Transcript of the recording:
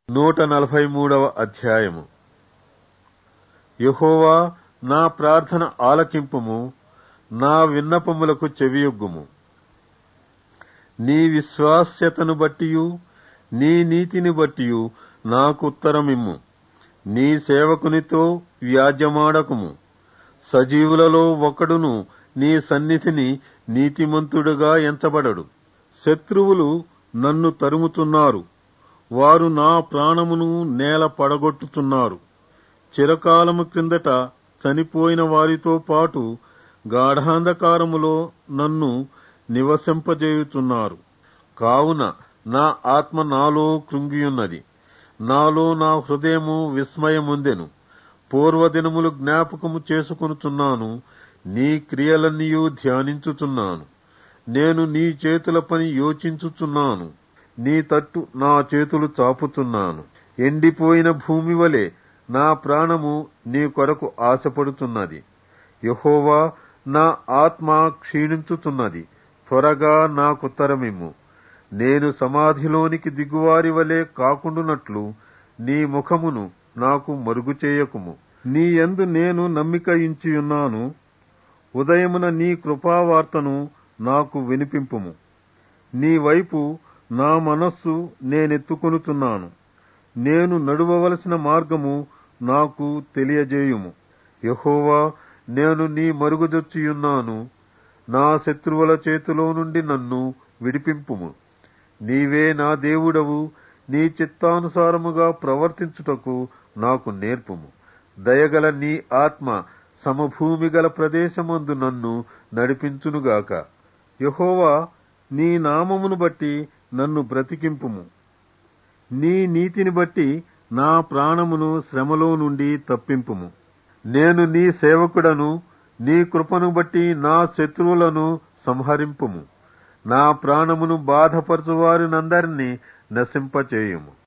నూట నలభై మూడవ అధ్యాయము యహోవా నా ప్రార్థన ఆలకింపుము నా విన్నపములకు చెవియొగ్గుము నీ విశ్వాస్యతను బట్టియు నీ నీతిని బట్టియు నాకు ఉత్తరమిమ్ము నీ సేవకునితో వ్యాజ్యమాడకుము సజీవులలో ఒకడును నీ సన్నిధిని నీతిమంతుడుగా ఎంచబడడు శత్రువులు నన్ను తరుముతున్నారు వారు నా ప్రాణమును నేల పడగొట్టుతున్నారు చిరకాలము క్రిందట చనిపోయిన వారితో పాటు గాఢాంధకారములో నన్ను నివసింపజేయుచున్నారు కావున నా ఆత్మ నాలో కృంగియున్నది నాలో నా హృదయము విస్మయముందెను పూర్వదినములు జ్ఞాపకము చేసుకొనుచున్నాను నీ క్రియలన్నీయూ ధ్యానించుచున్నాను నేను నీ చేతుల పని యోచించుచున్నాను నీ తట్టు నా చేతులు చాపుతున్నాను ఎండిపోయిన భూమి వలె నా ప్రాణము నీ కొరకు ఆశపడుతున్నది యహోవా నా ఆత్మ క్షీణించుతున్నది త్వరగా నాకుత్తరమిమ్ము నేను సమాధిలోనికి దిగువారి వలె కాకుండునట్లు నీ ముఖమును నాకు మరుగు చేయకుము నీ యందు నేను నమ్మిక ఇంచియున్నాను ఉదయమున నీ కృపావార్తను నాకు వినిపింపుము నీ వైపు నా మనస్సు నేనెత్తుకొనుతున్నాను నేను నడువవలసిన మార్గము నాకు తెలియజేయుము యహోవా నేను నీ మరుగుదొచ్చియున్నాను నా శత్రువుల చేతిలో నుండి నన్ను విడిపింపుము నీవే నా దేవుడవు నీ చిత్తానుసారముగా ప్రవర్తించుటకు నాకు నేర్పుము దయగల నీ ఆత్మ సమభూమి గల ప్రదేశమందు నన్ను నడిపించునుగాక యహోవా నీ నామమును బట్టి నన్ను బ్రతికింపుము నీ నీతిని బట్టి నా ప్రాణమును శ్రమలో నుండి తప్పింపుము నేను నీ సేవకుడను నీ కృపను బట్టి నా శత్రువులను సంహరింపుము నా ప్రాణమును బాధపరచువారినందరినీ నశింపచేయుము